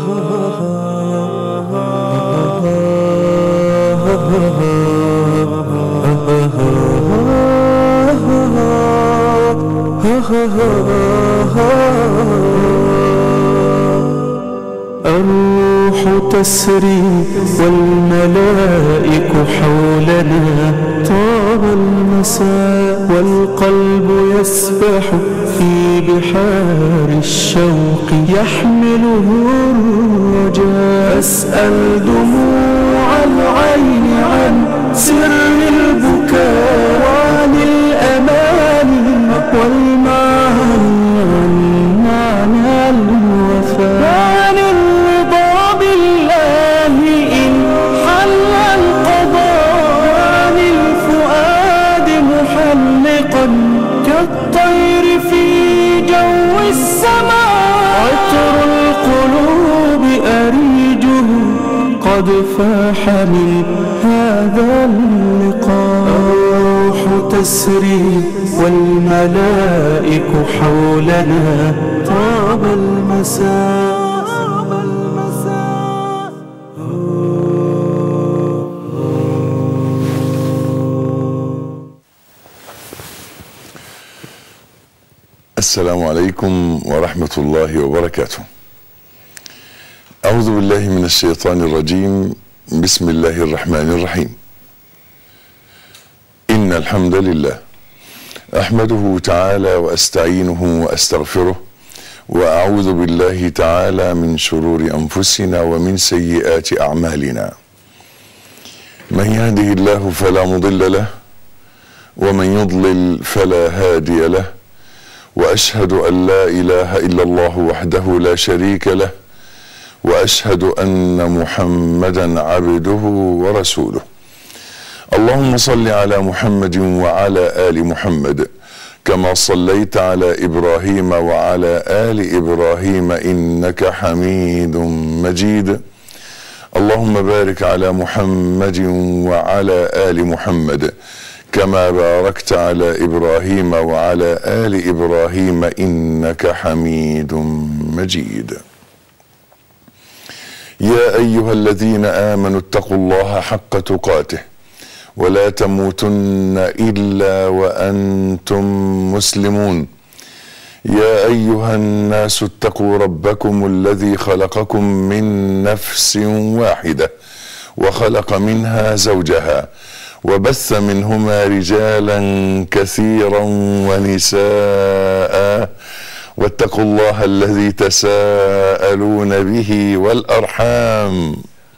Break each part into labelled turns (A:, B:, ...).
A: الروح تسري والملائك حولنا طاب المساء والقلب يسبح في بحار الشوق يحمله الرجاء أسأل دموع العين عن سر البكاء وعن الأمان والمعاني عن معنى الوفاء وعن الرضا بالله إن حل القضاء وعن الفؤاد محلقا كالطير في جو السماء عطر القلوب أريجه قد فاح من هذا اللقاء الروح تسري والملائك حولنا طاب المساء
B: السلام عليكم ورحمة الله وبركاته. أعوذ بالله من الشيطان الرجيم، بسم الله الرحمن الرحيم. إن الحمد لله أحمده تعالى وأستعينه وأستغفره وأعوذ بالله تعالى من شرور أنفسنا ومن سيئات أعمالنا. من يهده الله فلا مضل له ومن يضلل فلا هادي له. واشهد ان لا اله الا الله وحده لا شريك له واشهد ان محمدا عبده ورسوله اللهم صل على محمد وعلى ال محمد كما صليت على ابراهيم وعلى ال ابراهيم انك حميد مجيد اللهم بارك على محمد وعلى ال محمد كما باركت على ابراهيم وعلى ال ابراهيم انك حميد مجيد يا ايها الذين امنوا اتقوا الله حق تقاته ولا تموتن الا وانتم مسلمون يا ايها الناس اتقوا ربكم الذي خلقكم من نفس واحده وخلق منها زوجها وبث منهما رجالا كثيرا ونساء واتقوا الله الذي تساءلون به والارحام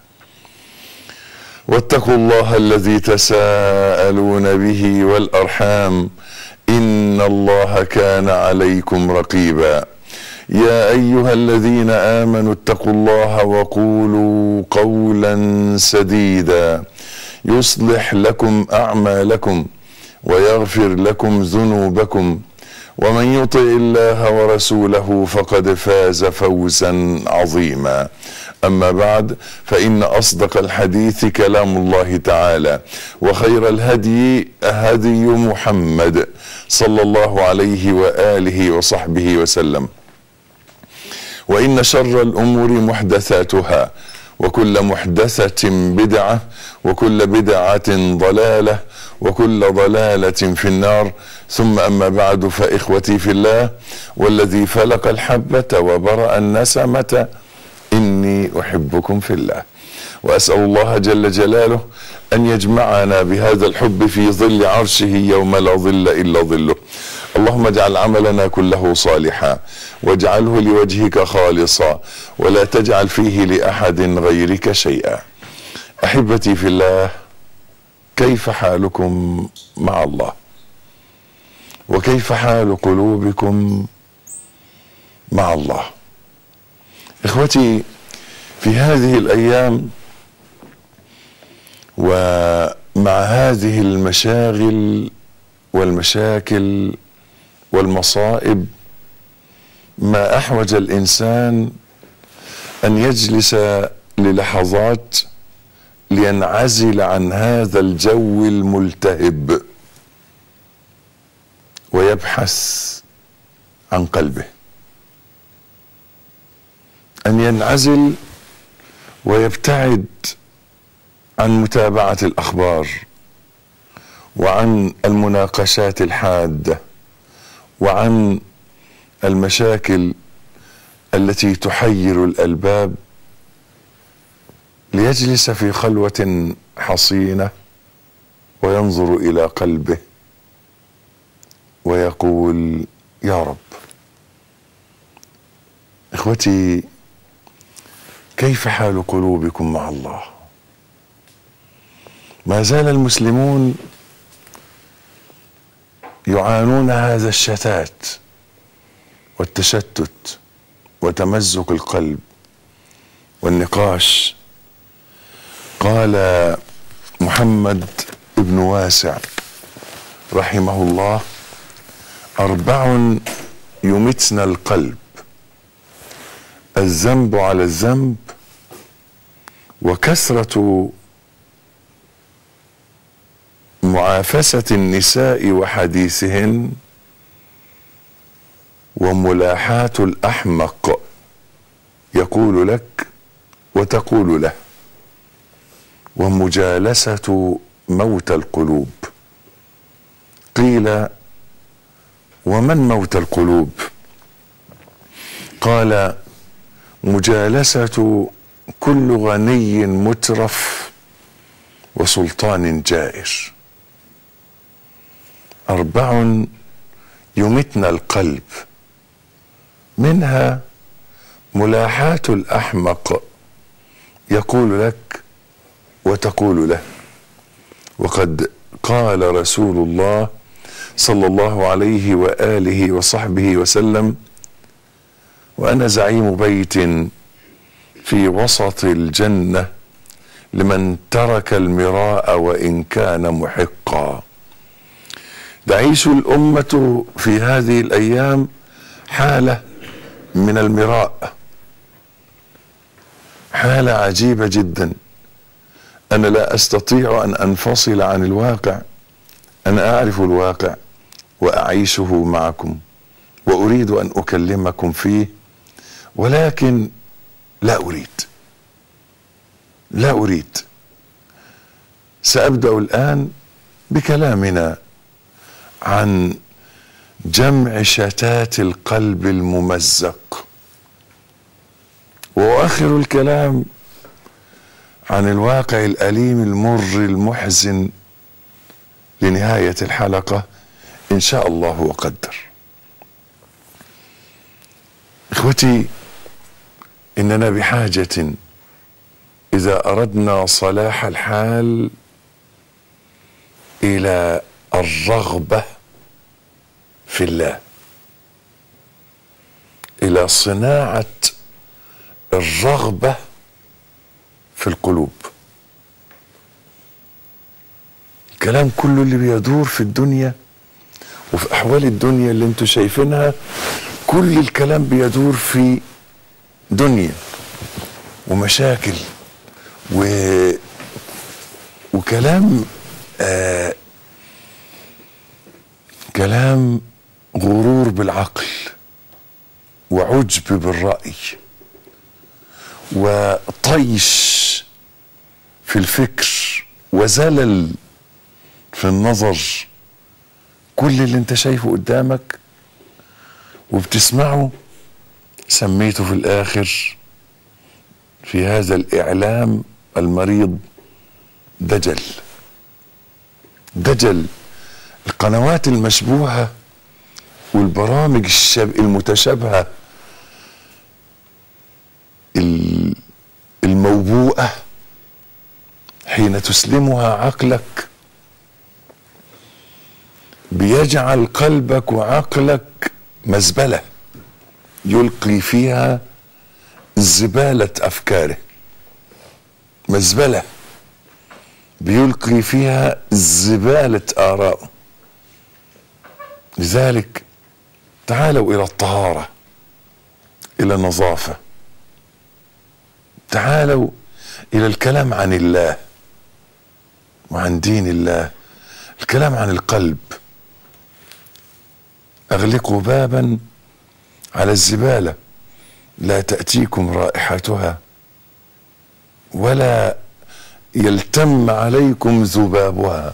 B: واتقوا الله الذي تساءلون به والارحام ان الله كان عليكم رقيبا يا ايها الذين امنوا اتقوا الله وقولوا قولا سديدا يصلح لكم اعمالكم ويغفر لكم ذنوبكم ومن يطع الله ورسوله فقد فاز فوزا عظيما اما بعد فان اصدق الحديث كلام الله تعالى وخير الهدي هدي محمد صلى الله عليه واله وصحبه وسلم وان شر الامور محدثاتها وكل محدثة بدعة وكل بدعة ضلالة وكل ضلالة في النار ثم أما بعد فإخوتي في الله والذي فلق الحبة وبرأ النسمة إني أحبكم في الله وأسأل الله جل جلاله أن يجمعنا بهذا الحب في ظل عرشه يوم لا ظل إلا ظله اللهم اجعل عملنا كله صالحا واجعله لوجهك خالصا ولا تجعل فيه لاحد غيرك شيئا احبتي في الله كيف حالكم مع الله وكيف حال قلوبكم مع الله اخوتي في هذه الايام ومع هذه المشاغل والمشاكل والمصائب ما احوج الانسان ان يجلس للحظات لينعزل عن هذا الجو الملتهب ويبحث عن قلبه ان ينعزل ويبتعد عن متابعه الاخبار وعن المناقشات الحاده وعن المشاكل التي تحير الالباب ليجلس في خلوه حصينه وينظر الى قلبه ويقول يا رب اخوتي كيف حال قلوبكم مع الله ما زال المسلمون يعانون هذا الشتات والتشتت وتمزق القلب والنقاش قال محمد بن واسع رحمه الله اربع يمتن القلب الذنب على الذنب وكثره معافسه النساء وحديثهن وملاحاه الاحمق يقول لك وتقول له ومجالسه موت القلوب قيل ومن موت القلوب قال مجالسه كل غني مترف وسلطان جائر اربع يمتن القلب منها ملاحاه الاحمق يقول لك وتقول له وقد قال رسول الله صلى الله عليه واله وصحبه وسلم وانا زعيم بيت في وسط الجنه لمن ترك المراء وان كان محقا تعيش الامه في هذه الايام حاله من المراء حاله عجيبه جدا انا لا استطيع ان انفصل عن الواقع انا اعرف الواقع واعيشه معكم واريد ان اكلمكم فيه ولكن لا اريد لا اريد سابدا الان بكلامنا عن جمع شتات القلب الممزق واخر الكلام عن الواقع الاليم المر المحزن لنهايه الحلقه ان شاء الله وقدر اخوتي اننا بحاجه اذا اردنا صلاح الحال الى الرغبه في الله الى صناعه الرغبه في القلوب الكلام كله اللي بيدور في الدنيا وفي احوال الدنيا اللي انتوا شايفينها كل الكلام بيدور في دنيا ومشاكل و وكلام آه كلام غرور بالعقل وعجب بالرأي وطيش في الفكر وزلل في النظر كل اللي انت شايفه قدامك وبتسمعه سميته في الاخر في هذا الاعلام المريض دجل دجل القنوات المشبوهه والبرامج الشب... المتشابهه الموبوءه حين تسلمها عقلك بيجعل قلبك وعقلك مزبله يلقي فيها زباله افكاره مزبله بيلقي فيها زباله ارائه لذلك تعالوا الى الطهاره الى النظافه تعالوا الى الكلام عن الله وعن دين الله الكلام عن القلب اغلقوا بابا على الزباله لا تأتيكم رائحتها ولا يلتم عليكم ذبابها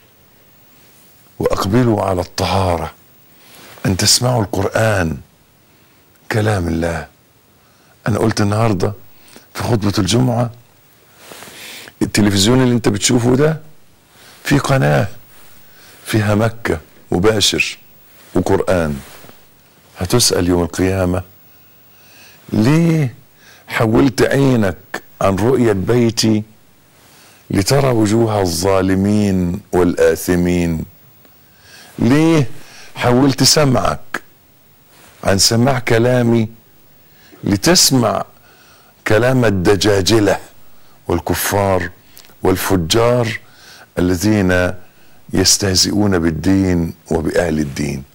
B: واقبلوا على الطهاره ان تسمعوا القران كلام الله انا قلت النهارده في خطبه الجمعه التلفزيون اللي انت بتشوفه ده في قناه فيها مكه مباشر وقران هتسال يوم القيامه ليه حولت عينك عن رؤيه بيتي لترى وجوه الظالمين والاثمين ليه حولت سمعك عن سماع كلامي لتسمع كلام الدجاجله والكفار والفجار الذين يستهزئون بالدين وباهل الدين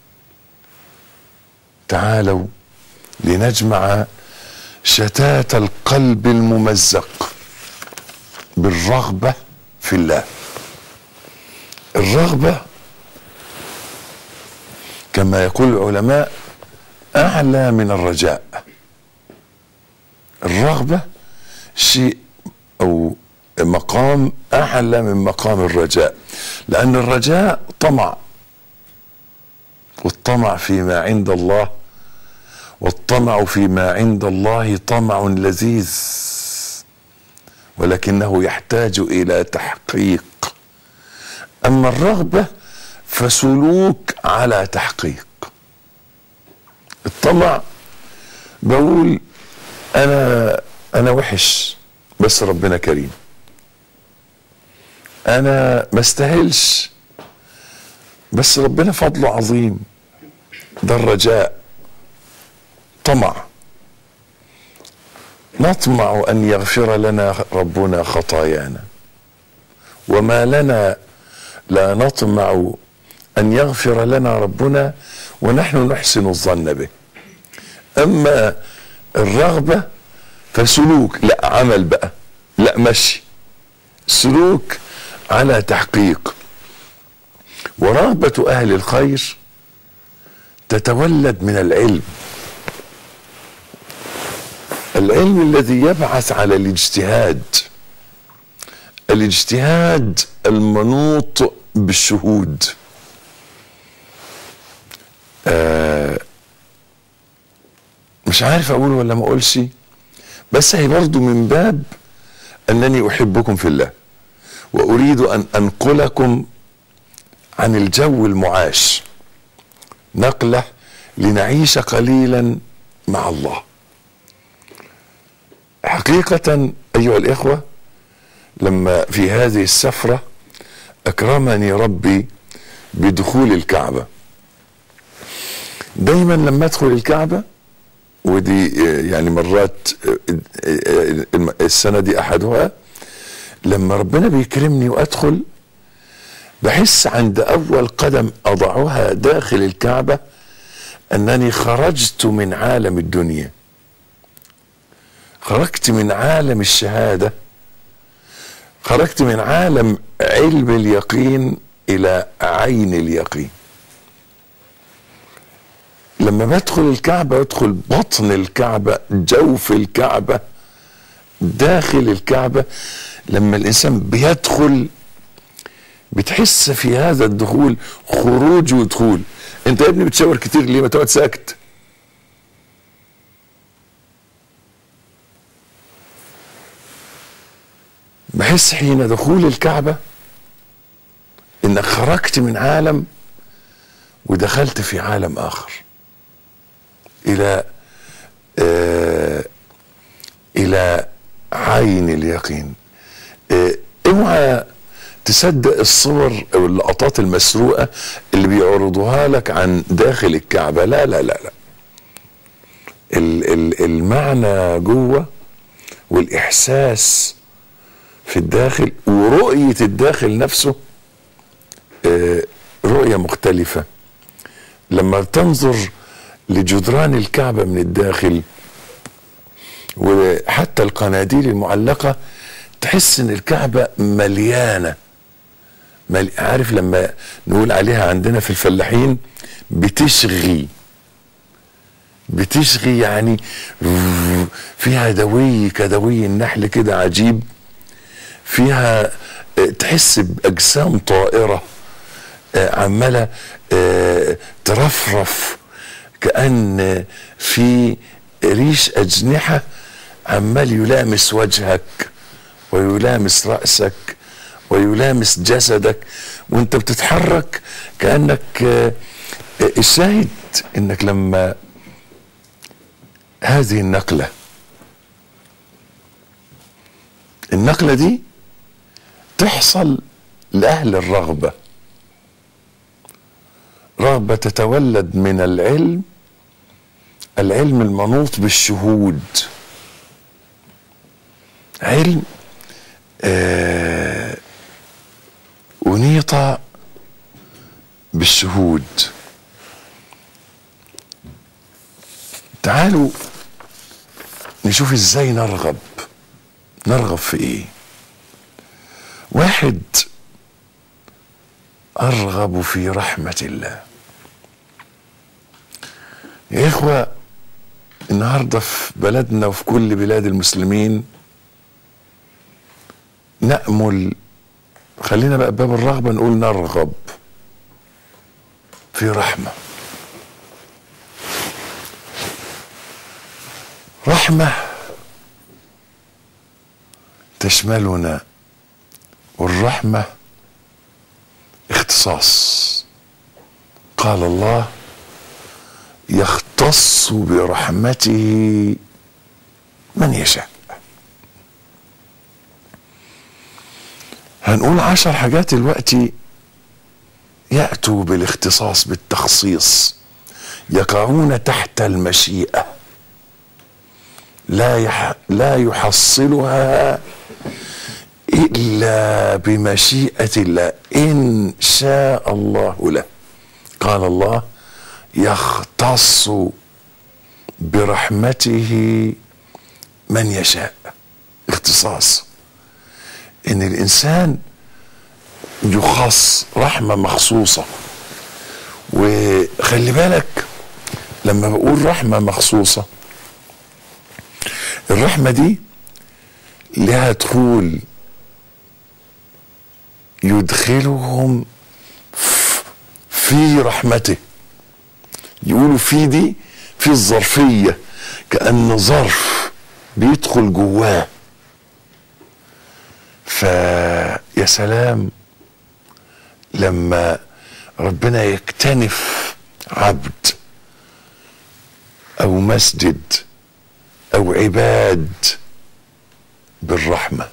B: تعالوا لنجمع شتات القلب الممزق بالرغبه في الله الرغبه كما يقول العلماء اعلى من الرجاء الرغبه شيء او مقام اعلى من مقام الرجاء لان الرجاء طمع والطمع فيما عند الله والطمع فيما عند الله طمع لذيذ ولكنه يحتاج الى تحقيق اما الرغبه فسلوك على تحقيق الطمع بقول انا انا وحش بس ربنا كريم انا ما استاهلش بس ربنا فضله عظيم ده الرجاء طمع نطمع ان يغفر لنا ربنا خطايانا وما لنا لا نطمع ان يغفر لنا ربنا ونحن نحسن الظن به اما الرغبه فسلوك لا عمل بقى لا مشي سلوك على تحقيق ورغبه اهل الخير تتولد من العلم العلم الذي يبعث على الاجتهاد الاجتهاد المنوط بالشهود آه مش عارف اقول ولا ما اقولش بس هي برضو من باب انني احبكم في الله واريد ان انقلكم عن الجو المعاش نقله لنعيش قليلا مع الله حقيقه ايها الاخوه لما في هذه السفره اكرمني ربي بدخول الكعبه دايما لما ادخل الكعبه ودي يعني مرات السنه دي احدها لما ربنا بيكرمني وادخل بحس عند اول قدم اضعها داخل الكعبه انني خرجت من عالم الدنيا خرجت من عالم الشهاده خرجت من عالم علم اليقين الى عين اليقين لما بدخل الكعبه ادخل بطن الكعبه جوف الكعبه داخل الكعبه لما الانسان بيدخل بتحس في هذا الدخول خروج ودخول انت يا ابني بتشاور كتير ليه ما تقعد ساكت بحس حين دخول الكعبه انك خرجت من عالم ودخلت في عالم اخر الى آه الى عين اليقين آه اوعى تصدق الصور او اللقطات المسروقه اللي بيعرضوها لك عن داخل الكعبه لا لا لا لا ال ال المعنى جوه والاحساس في الداخل ورؤيه الداخل نفسه آه رؤيه مختلفه لما تنظر لجدران الكعبه من الداخل وحتى القناديل المعلقه تحس ان الكعبه مليانه مل... عارف لما نقول عليها عندنا في الفلاحين بتشغي بتشغي يعني فيها دوي كدوي النحل كده عجيب فيها آه، تحس باجسام طائره آه، عماله آه، ترفرف كان في ريش اجنحه عمال يلامس وجهك ويلامس راسك ويلامس جسدك وانت بتتحرك كانك آه، آه، الشاهد انك لما هذه النقله النقله دي تحصل لاهل الرغبه رغبه تتولد من العلم العلم المنوط بالشهود علم آه أنيط بالشهود تعالوا نشوف ازاي نرغب نرغب في ايه واحد ارغب في رحمه الله يا اخوه النهارده في بلدنا وفي كل بلاد المسلمين نأمل خلينا بقى باب الرغبة نقول نرغب في رحمة رحمة تشملنا والرحمة اختصاص قال الله يختص برحمته من يشاء هنقول عشر حاجات دلوقتي يأتوا بالاختصاص بالتخصيص يقعون تحت المشيئة لا يح لا يحصلها إلا بمشيئة الله إن شاء الله له قال الله يختص برحمته من يشاء اختصاص ان الانسان يخص رحمه مخصوصه وخلي بالك لما بقول رحمه مخصوصه الرحمه دي لها دخول يدخلهم في رحمته يقولوا في دي في الظرفيه كان ظرف بيدخل جواه فيا سلام لما ربنا يكتنف عبد او مسجد او عباد بالرحمه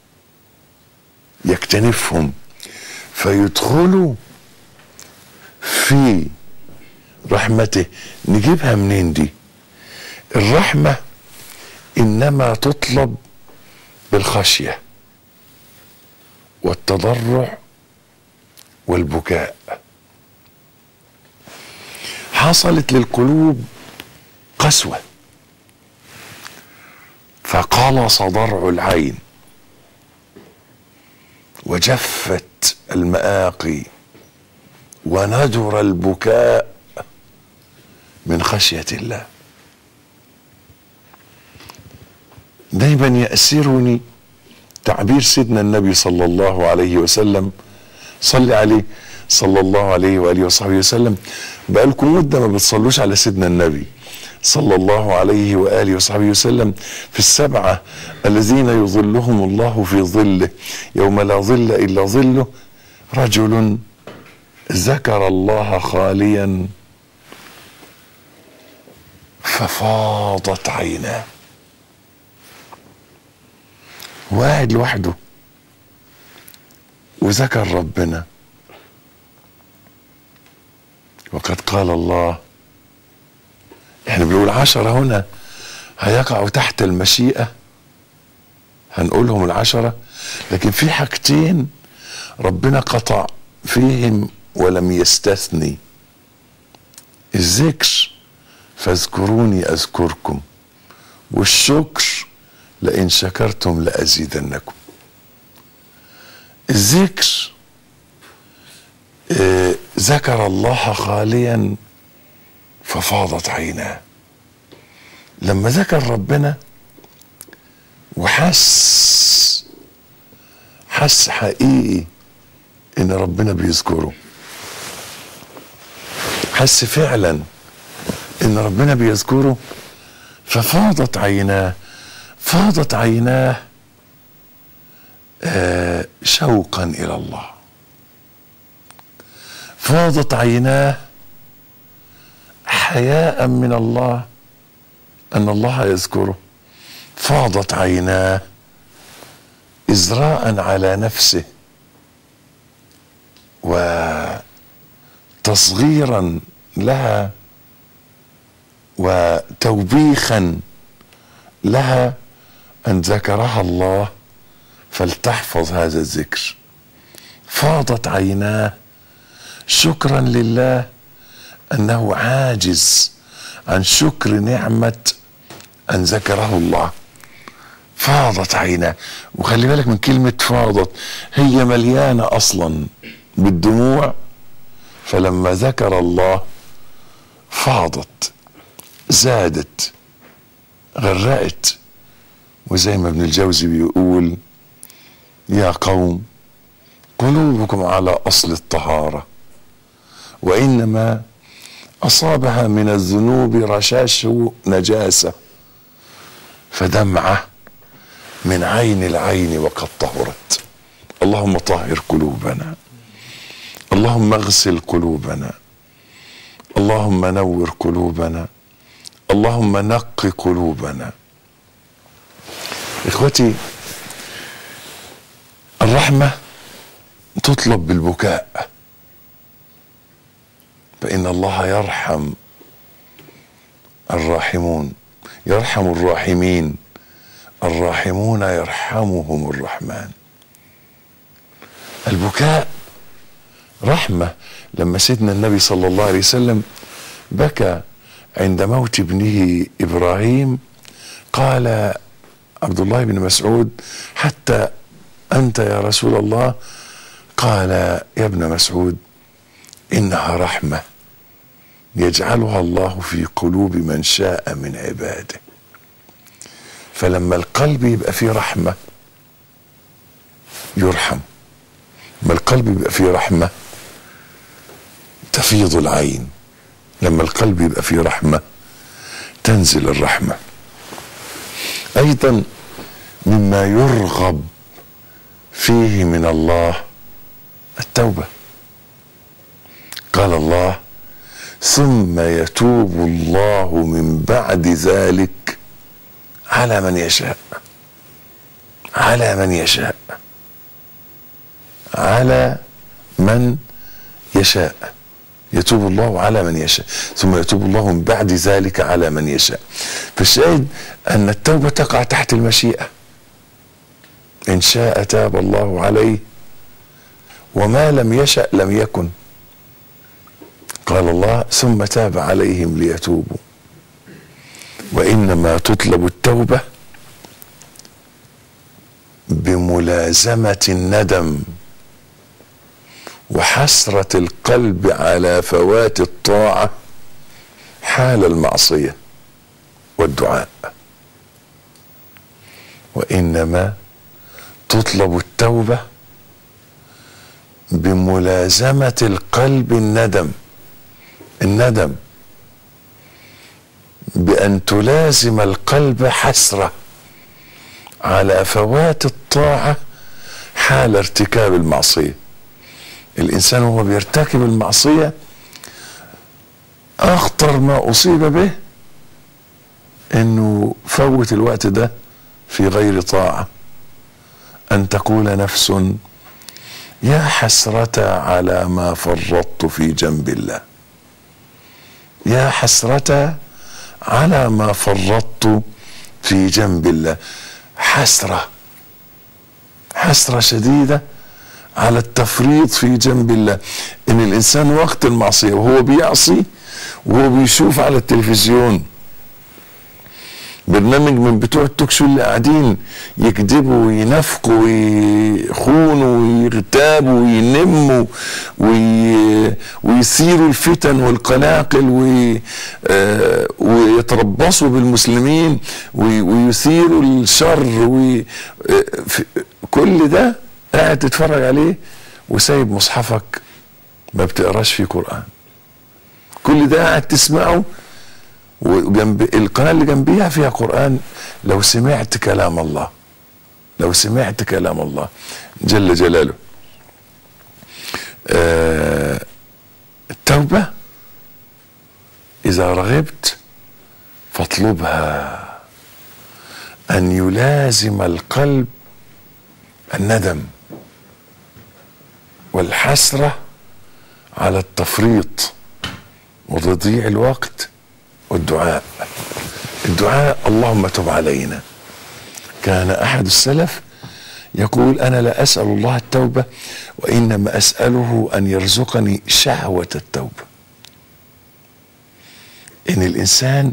B: يكتنفهم فيدخلوا في رحمته نجيبها منين دي الرحمه انما تطلب بالخشيه والتضرع والبكاء حصلت للقلوب قسوه فقلص ضرع العين وجفت المآقي وندر البكاء من خشية الله دايما يأسرني تعبير سيدنا النبي صلى الله عليه وسلم صلي عليه صلى الله عليه وآله وصحبه وسلم بقالكم مدة ما بتصلوش على سيدنا النبي صلى الله عليه وآله وصحبه وسلم في السبعة الذين يظلهم الله في ظله يوم لا ظل إلا ظله رجل ذكر الله خاليا ففاضت عيناه واحد لوحده وذكر ربنا وقد قال الله احنا بنقول عشرة هنا هيقعوا تحت المشيئة هنقولهم العشرة لكن في حاجتين ربنا قطع فيهم ولم يستثني الذكر فاذكروني اذكركم والشكر لئن شكرتم لازيدنكم الذكر آه ذكر الله خاليا ففاضت عيناه لما ذكر ربنا وحس حس حقيقي ان ربنا بيذكره حس فعلا ان ربنا بيذكره ففاضت عيناه فاضت عيناه آه شوقا الى الله فاضت عيناه حياء من الله ان الله يذكره فاضت عيناه ازراء على نفسه وتصغيرا لها وتوبيخا لها ان ذكرها الله فلتحفظ هذا الذكر فاضت عيناه شكرا لله انه عاجز عن شكر نعمه ان ذكره الله فاضت عيناه وخلي بالك من كلمه فاضت هي مليانه اصلا بالدموع فلما ذكر الله فاضت زادت غرقت وزي ما ابن الجوزي بيقول يا قوم قلوبكم على اصل الطهاره وانما اصابها من الذنوب رشاش نجاسه فدمعه من عين العين وقد طهرت اللهم طهر قلوبنا اللهم اغسل قلوبنا اللهم نور قلوبنا اللهم نق قلوبنا اخوتي الرحمه تطلب بالبكاء فان الله يرحم الراحمون يرحم الراحمين الراحمون يرحمهم الرحمن البكاء رحمه لما سيدنا النبي صلى الله عليه وسلم بكى عند موت ابنه ابراهيم قال عبد الله بن مسعود حتى انت يا رسول الله قال يا ابن مسعود انها رحمه يجعلها الله في قلوب من شاء من عباده فلما القلب يبقى فيه رحمه يرحم لما القلب يبقى فيه رحمه تفيض العين لما القلب يبقى فيه رحمه تنزل الرحمه ايضا مما يرغب فيه من الله التوبه قال الله ثم يتوب الله من بعد ذلك على من يشاء على من يشاء على من يشاء يتوب الله على من يشاء ثم يتوب الله من بعد ذلك على من يشاء فالشاهد ان التوبه تقع تحت المشيئه ان شاء تاب الله عليه وما لم يشا لم يكن قال الله ثم تاب عليهم ليتوبوا وانما تطلب التوبه بملازمه الندم وحسره القلب على فوات الطاعه حال المعصيه والدعاء وانما تطلب التوبه بملازمه القلب الندم الندم بان تلازم القلب حسره على فوات الطاعه حال ارتكاب المعصيه الانسان وهو بيرتكب المعصيه اخطر ما اصيب به انه فوت الوقت ده في غير طاعه ان تقول نفس يا حسرة على ما فرطت في جنب الله يا حسرة على ما فرطت في جنب الله حسرة حسرة شديدة على التفريط في جنب الله ان الانسان وقت المعصية وهو بيعصي وهو بيشوف على التلفزيون برنامج من بتوع التوك شو اللي قاعدين يكذبوا وينافقوا ويخونوا ويغتابوا وينموا وي... ويثيروا الفتن والقلاقل وي... آه... ويتربصوا بالمسلمين وي... ويثيروا الشر وي... آه... في... كل ده قاعد تتفرج عليه وسايب مصحفك ما بتقراش فيه قرآن كل ده قاعد تسمعه وجنب القناه اللي جنبيها فيها قران لو سمعت كلام الله لو سمعت كلام الله جل جلاله آه التوبه اذا رغبت فاطلبها ان يلازم القلب الندم والحسره على التفريط وتضييع الوقت والدعاء الدعاء اللهم تب علينا كان احد السلف يقول انا لا اسال الله التوبه وانما اساله ان يرزقني شهوه التوبه ان الانسان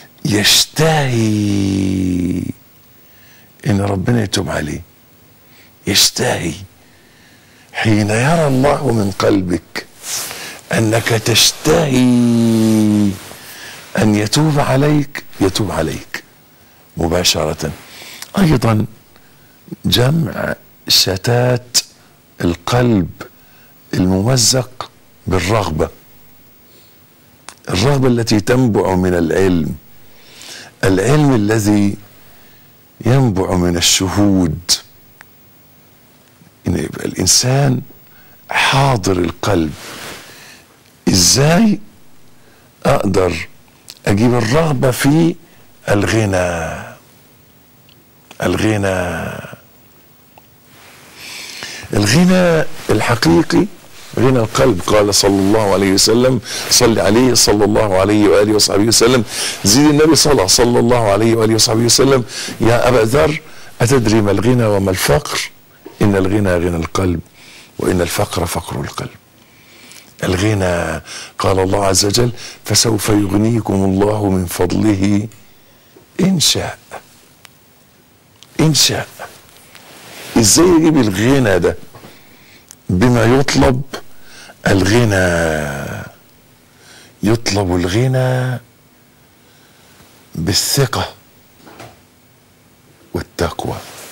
B: يشتهي ان ربنا يتوب عليه يشتهي حين يرى الله من قلبك انك تشتهي ان يتوب عليك يتوب عليك مباشره ايضا جمع شتات القلب الممزق بالرغبه الرغبه التي تنبع من العلم العلم الذي ينبع من الشهود ان يبقى الانسان حاضر القلب ازاي اقدر اجيب الرغبه في الغنى الغنى الغنى الحقيقي غنى القلب قال صلى الله عليه وسلم صل عليه صلى الله عليه واله وصحبه وسلم زيد النبي صلى صلى الله عليه واله وصحبه وسلم يا ابا ذر اتدري ما الغنى وما الفقر ان الغنى غنى القلب وان الفقر فقر القلب الغنى قال الله عز وجل فسوف يغنيكم الله من فضله ان شاء ان شاء ازاي يجيب الغنى ده بما يطلب الغنى يطلب الغنى بالثقه والتقوى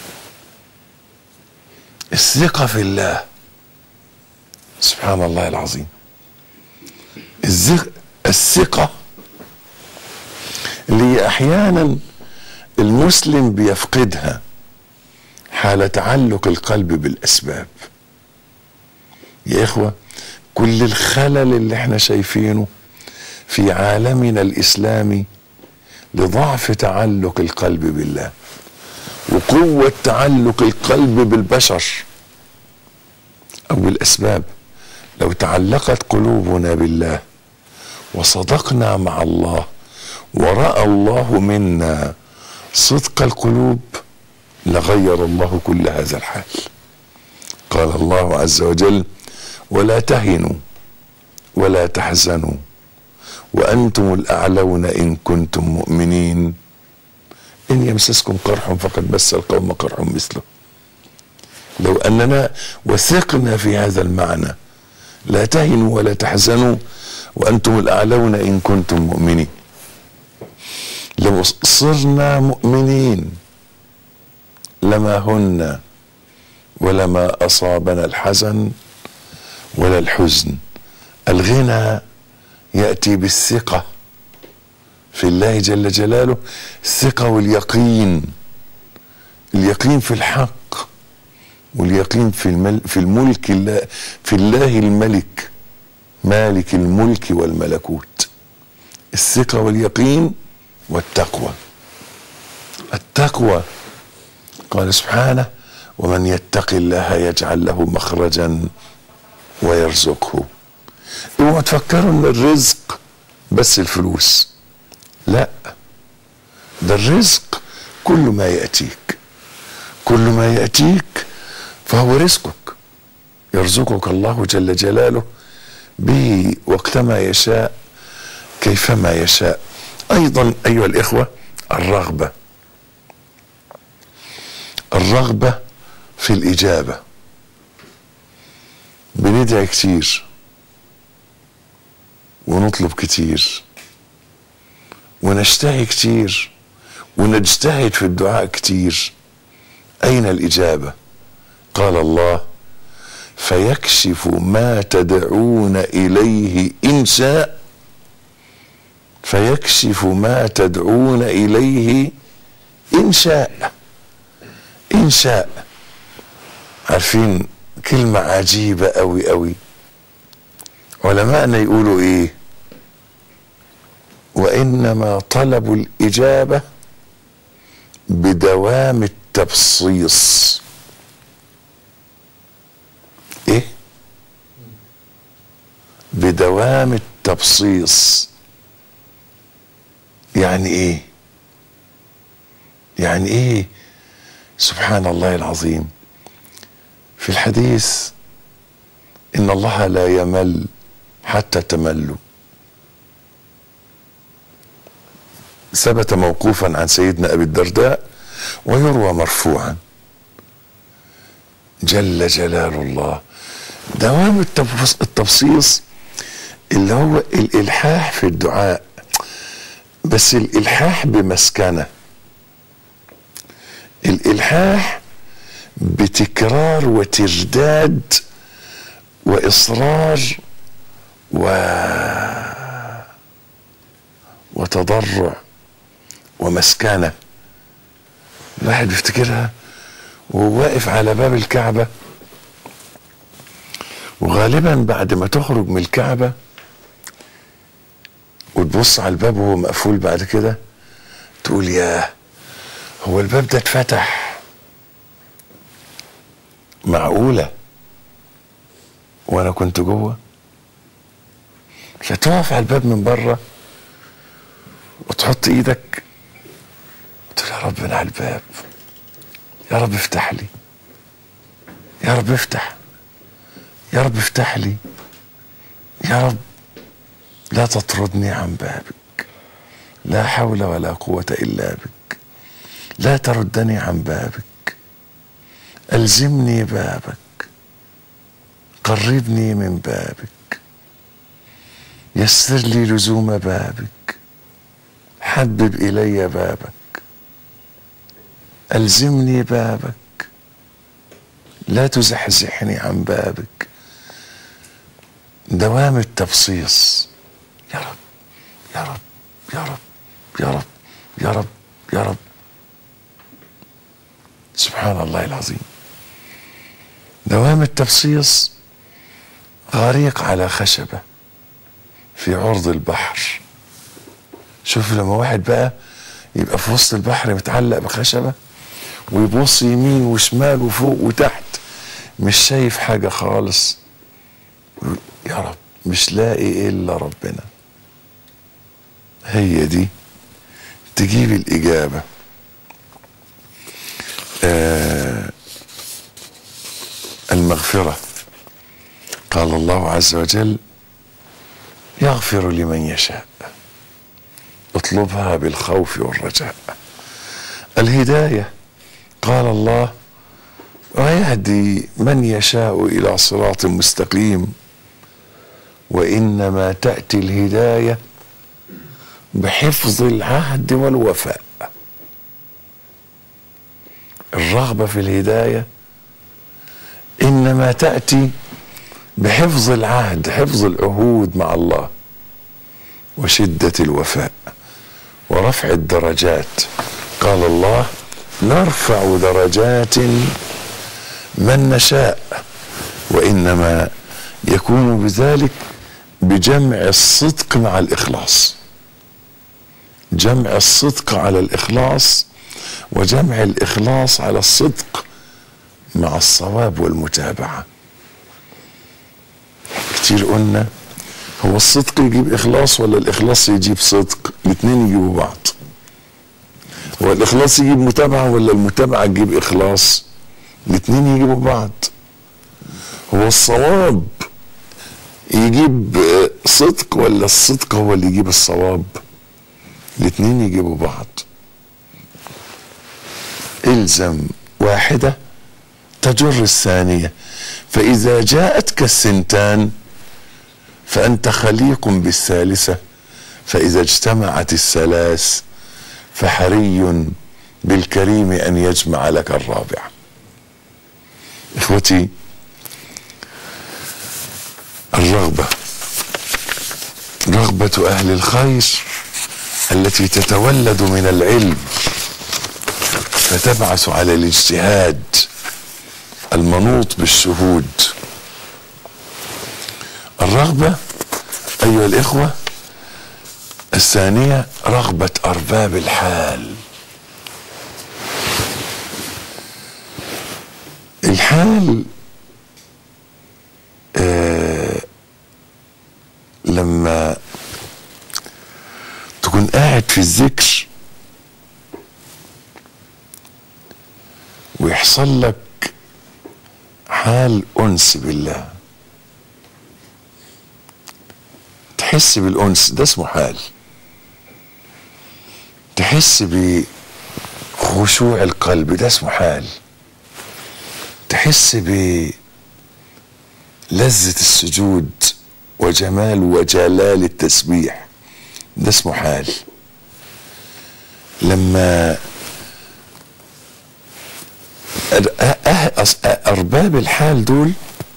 B: الثقه في الله سبحان الله العظيم الثقه اللي احيانا المسلم بيفقدها حال تعلق القلب بالاسباب يا اخوه كل الخلل اللي احنا شايفينه في عالمنا الاسلامي لضعف تعلق القلب بالله وقوه تعلق القلب بالبشر او بالاسباب لو تعلقت قلوبنا بالله وصدقنا مع الله وراى الله منا صدق القلوب لغير الله كل هذا الحال قال الله عز وجل ولا تهنوا ولا تحزنوا وانتم الاعلون ان كنتم مؤمنين ان يمسسكم قرح فقد مس القوم قرح مثله لو اننا وثقنا في هذا المعنى لا تهنوا ولا تحزنوا وانتم الاعلون ان كنتم مؤمنين لو صرنا مؤمنين لما هن ولما اصابنا الحزن ولا الحزن الغنى ياتي بالثقه في الله جل جلاله الثقه واليقين اليقين في الحق واليقين في المل في الملك الله في الله الملك مالك الملك والملكوت الثقه واليقين والتقوى التقوى قال سبحانه ومن يتق الله يجعل له مخرجا ويرزقه اوعوا تفكروا ان الرزق بس الفلوس لا ده الرزق كل ما ياتيك كل ما ياتيك فهو رزقك يرزقك الله جل جلاله به وقتما يشاء كيفما يشاء ايضا ايها الاخوه الرغبة الرغبة في الإجابة بندعي كتير ونطلب كتير ونشتهي كتير ونجتهد في الدعاء كتير أين الإجابة قال الله فيكشف ما تدعون إليه إن شاء فيكشف ما تدعون إليه إن شاء إن شاء عارفين كلمة عجيبة أوي أوي علماءنا يقولوا إيه وإنما طلبوا الإجابة بدوام التبصيص إيه بدوام التبصيص يعني ايه يعني ايه سبحان الله العظيم في الحديث ان الله لا يمل حتى تملوا ثبت موقوفا عن سيدنا ابي الدرداء ويروى مرفوعا جل جلال الله دوام التبص- التبصيص اللي هو الالحاح في الدعاء بس الالحاح بمسكنه الالحاح بتكرار وترداد واصرار و وتضرع ومسكنه الواحد بيفتكرها وهو واقف على باب الكعبه وغالبا بعد ما تخرج من الكعبه وتبص على الباب وهو مقفول بعد كده تقول ياه هو الباب ده اتفتح معقولة وانا كنت جوه فتقف على الباب من بره وتحط ايدك تقول يا رب انا على الباب يا رب افتح لي يا رب افتح يا رب افتح لي يا رب لا تطردني عن بابك لا حول ولا قوة إلا بك لا تردني عن بابك ألزمني بابك قربني من بابك يسر لي لزوم بابك حبب إلي بابك ألزمني بابك لا تزحزحني عن بابك دوام التبصيص يا رب يا رب يا رب يا رب يا رب يا رب سبحان الله العظيم دوام التبصيص غريق على خشبة في عرض البحر شوف لما واحد بقى يبقى في وسط البحر متعلق بخشبة ويبص يمين وشمال وفوق وتحت مش شايف حاجة خالص ويقول يا رب مش لاقي إلا ربنا هي دي تجيب الإجابة آه المغفرة قال الله عز وجل يغفر لمن يشاء اطلبها بالخوف والرجاء الهداية قال الله ويهدي من يشاء إلى صراط مستقيم وإنما تأتي الهداية بحفظ العهد والوفاء الرغبة في الهداية إنما تأتي بحفظ العهد حفظ العهود مع الله وشدة الوفاء ورفع الدرجات قال الله نرفع درجات من نشاء وإنما يكون بذلك بجمع الصدق مع الإخلاص جمع الصدق على الإخلاص وجمع الإخلاص على الصدق مع الصواب والمتابعة كتير قلنا هو الصدق يجيب إخلاص ولا الإخلاص يجيب صدق الاثنين يجيبوا بعض هو الإخلاص يجيب متابعة ولا المتابعة تجيب إخلاص الاثنين يجيبوا بعض هو الصواب يجيب صدق ولا الصدق هو اللي يجيب الصواب الاثنين يجيبوا بعض الزم واحدة تجر الثانية فإذا جاءتك السنتان فأنت خليق بالثالثة فإذا اجتمعت الثلاث فحري بالكريم أن يجمع لك الرابعة إخوتي الرغبة رغبة أهل الخير التي تتولد من العلم فتبعث على الاجتهاد المنوط بالشهود الرغبة أيها الإخوة الثانية رغبة أرباب الحال الحال آه لما تكون قاعد في الذكر ويحصل لك حال انس بالله تحس بالانس ده اسمه حال تحس بخشوع القلب ده اسمه حال تحس بلذة السجود وجمال وجلال التسبيح ده اسمه حال لما أرباب الحال دول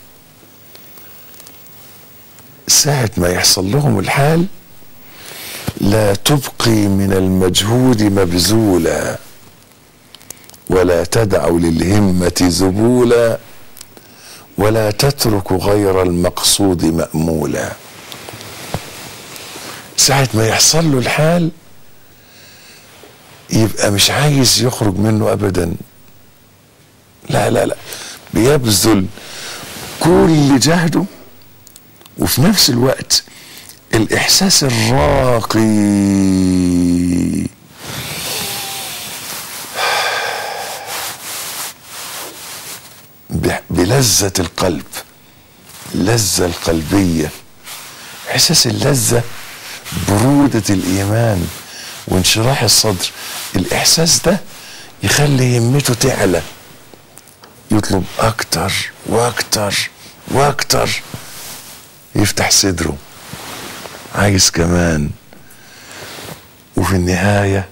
B: ساعة ما يحصل لهم الحال لا تبقي من المجهود مبذولا ولا تدع للهمة ذبولا ولا تترك غير المقصود مأمولا ساعة ما يحصل له الحال يبقى مش عايز يخرج منه أبدا لا لا لا بيبذل كل جهده وفي نفس الوقت الإحساس الراقي بلذة القلب اللذة القلبية إحساس اللذة برودة الإيمان وانشراح الصدر الإحساس ده يخلي همته تعلى يطلب أكتر وأكتر وأكتر يفتح صدره عايز كمان وفي النهاية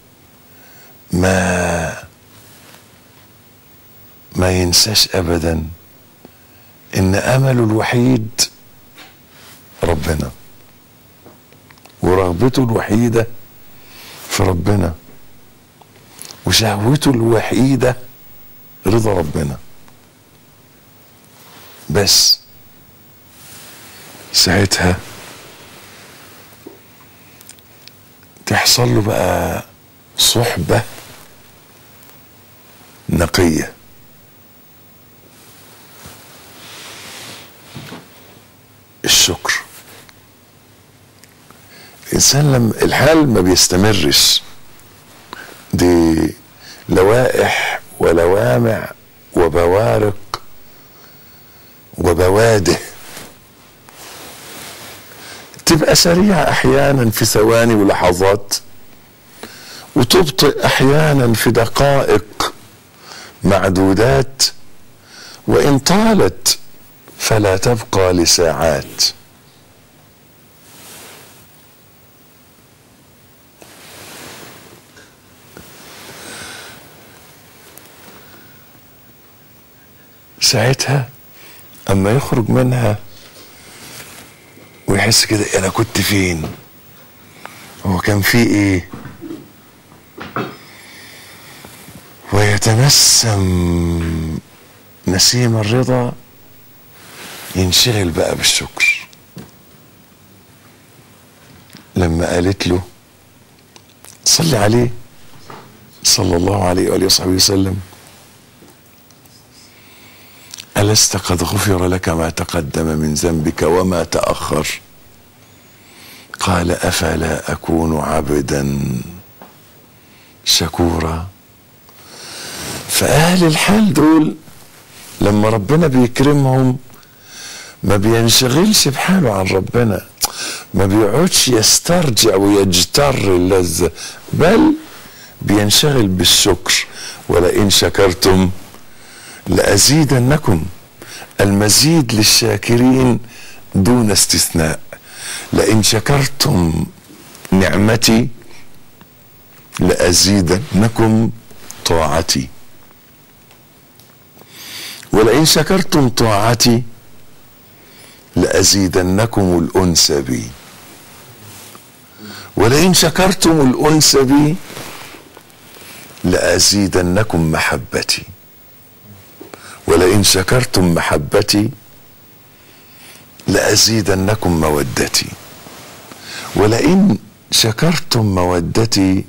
B: ما ما ينساش أبدا إن أمله الوحيد ربنا ورغبته الوحيدة في ربنا وشهوته الوحيدة رضا ربنا بس ساعتها تحصل له بقى صحبة نقية الشكر الإنسان لما الحال ما بيستمرش دي لوائح ولوامع وبوارق وبواده تبقى سريعة أحيانا في ثواني ولحظات وتبطئ أحيانا في دقائق معدودات وإن طالت فلا تبقى لساعات ساعتها اما يخرج منها ويحس كده انا كنت فين هو كان في ايه ويتنسم نسيم الرضا ينشغل بقى بالشكر لما قالت له صلي عليه صلى الله عليه وآله وصحبه وسلم ألست قد غفر لك ما تقدم من ذنبك وما تأخر قال أفلا أكون عبدا شكورا فأهل الحال دول لما ربنا بيكرمهم ما بينشغلش بحاله عن ربنا ما بيقعدش يسترجع ويجتر اللذة بل بينشغل بالشكر ولئن شكرتم لأزيدنكم المزيد للشاكرين دون استثناء لئن شكرتم نعمتي لأزيدنكم طاعتي ولئن شكرتم طاعتي لأزيدنكم الأنس بي ولئن شكرتم الأنس بي لأزيدنكم محبتي ولئن شكرتم محبتي لأزيدنكم مودتي ولئن شكرتم مودتي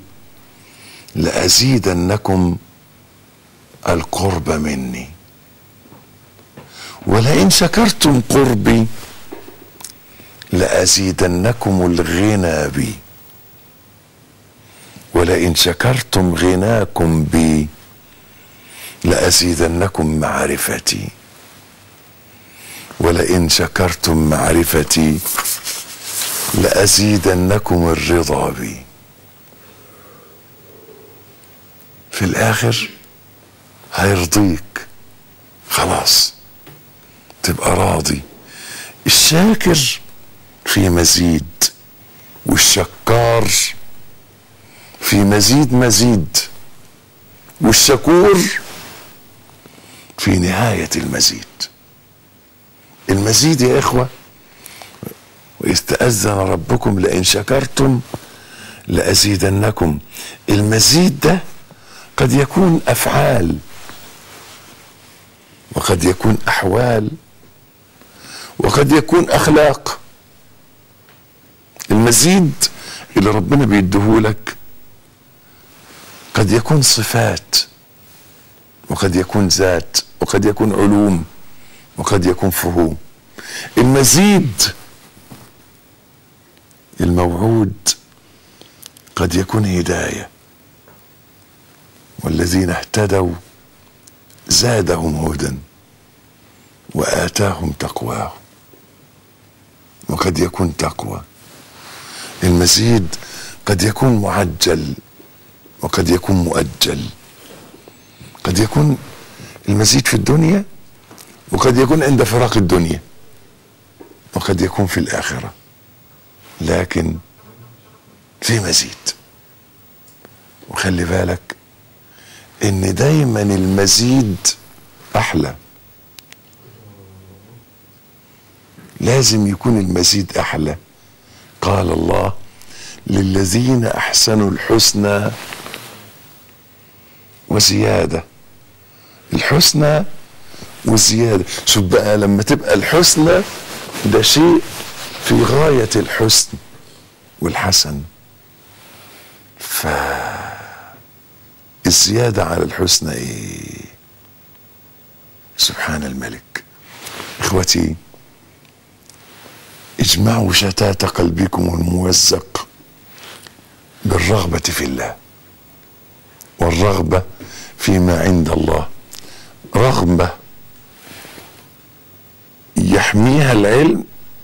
B: لأزيدنكم القرب مني ولئن شكرتم قربي لأزيدنكم الغنى بي ولئن شكرتم غناكم بي لأزيدنكم معرفتي ولئن شكرتم معرفتي لأزيدنكم الرضا بي في الآخر هيرضيك خلاص تبقى راضي الشاكر في مزيد والشكار في مزيد مزيد والشكور في نهاية المزيد المزيد يا إخوة وإذ تأذن ربكم لئن شكرتم لأزيدنكم المزيد ده قد يكون أفعال وقد يكون أحوال وقد يكون أخلاق المزيد اللي ربنا بيديهولك قد يكون صفات وقد يكون ذات وقد يكون علوم وقد يكون فهوم المزيد الموعود قد يكون هدايه والذين اهتدوا زادهم هدى واتاهم تقواهم وقد يكون تقوى المزيد قد يكون معجل وقد يكون مؤجل قد يكون المزيد في الدنيا وقد يكون عند فراق الدنيا وقد يكون في الآخرة لكن في مزيد وخلي بالك ان دايما المزيد احلى لازم يكون المزيد احلى قال الله للذين احسنوا الحسنى وزياده الحسنى والزياده شوف بقى لما تبقى الحسنى ده شيء في غايه الحسن والحسن ف الزياده على الحسنى ايه سبحان الملك اخوتي اجمعوا شتات قلبكم الممزق بالرغبه في الله والرغبه فيما عند الله رغبه يحميها العلم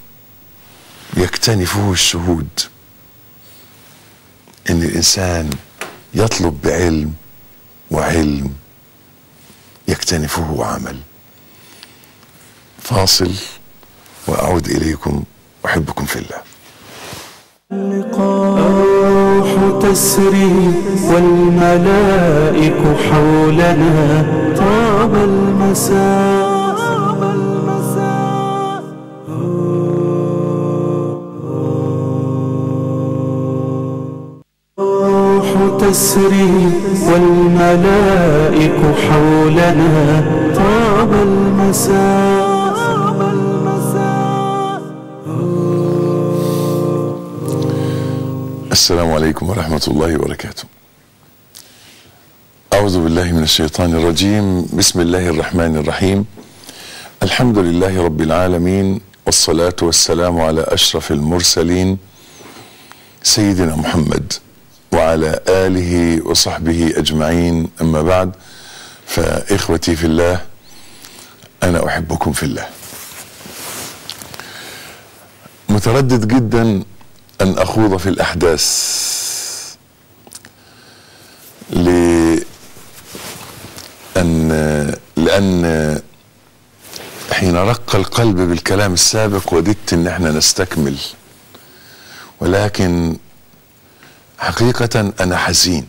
B: يكتنفه الشهود ان الانسان يطلب بعلم وعلم يكتنفه عمل فاصل واعود اليكم احبكم في الله
A: الروح تسري والملائك حولنا طاب المساء الروح تسري والملائك حولنا طاب المساء
B: السلام عليكم ورحمة الله وبركاته. أعوذ بالله من الشيطان الرجيم، بسم الله الرحمن الرحيم. الحمد لله رب العالمين والصلاة والسلام على أشرف المرسلين سيدنا محمد وعلى آله وصحبه أجمعين أما بعد فإخوتي في الله أنا أحبكم في الله. متردد جدا ان اخوض في الاحداث لأن لأن حين رق القلب بالكلام السابق وددت ان احنا نستكمل ولكن حقيقة انا حزين